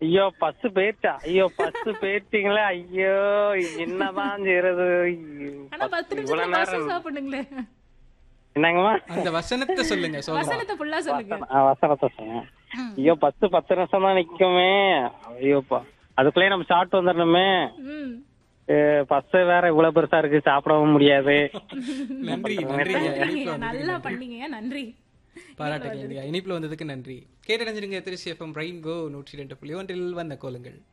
ஐயோ பஸ் போயிடுச்சா ஐயோ பஸ் போயிடுச்சிங்களே ஐயோ என்னதான் செய்யறது ஆனா பத்து இவ்வளவு நிமிஷம் பஸ் நேரம் சாப்பிடுங்களே என்னங்கம்மா அந்த வசனத்தை சொல்லுங்க சோகமா வசனத்தை ஃபுல்லா சொல்லுங்க ஆ, வசனத்தை சொன்னேன் ஐயோ பத்து பத்து நிமிஷம் தான் நிக்குமே ஐயோப்பா அதுக்குள்ளே நம்ம சாப்பிட்டு வந்துடணுமே ம் பஸ் வேற இவ்வளவு பெருசா இருக்கு சாப்பிடவும் முடியாது நன்றி நன்றி நன்றிங்க, நல்லா பண்ணீங்க நன்றி பாராட்டுகள் இனிப்புல வந்ததுக்கு நன்றி கேட்டடைஞ்சிருங்க திருச்சி எஃப்எம் ரெயின்போ நூற்றி ரெண்டு புள்ளி ஒன்றில் வந்த கோலுங்கள்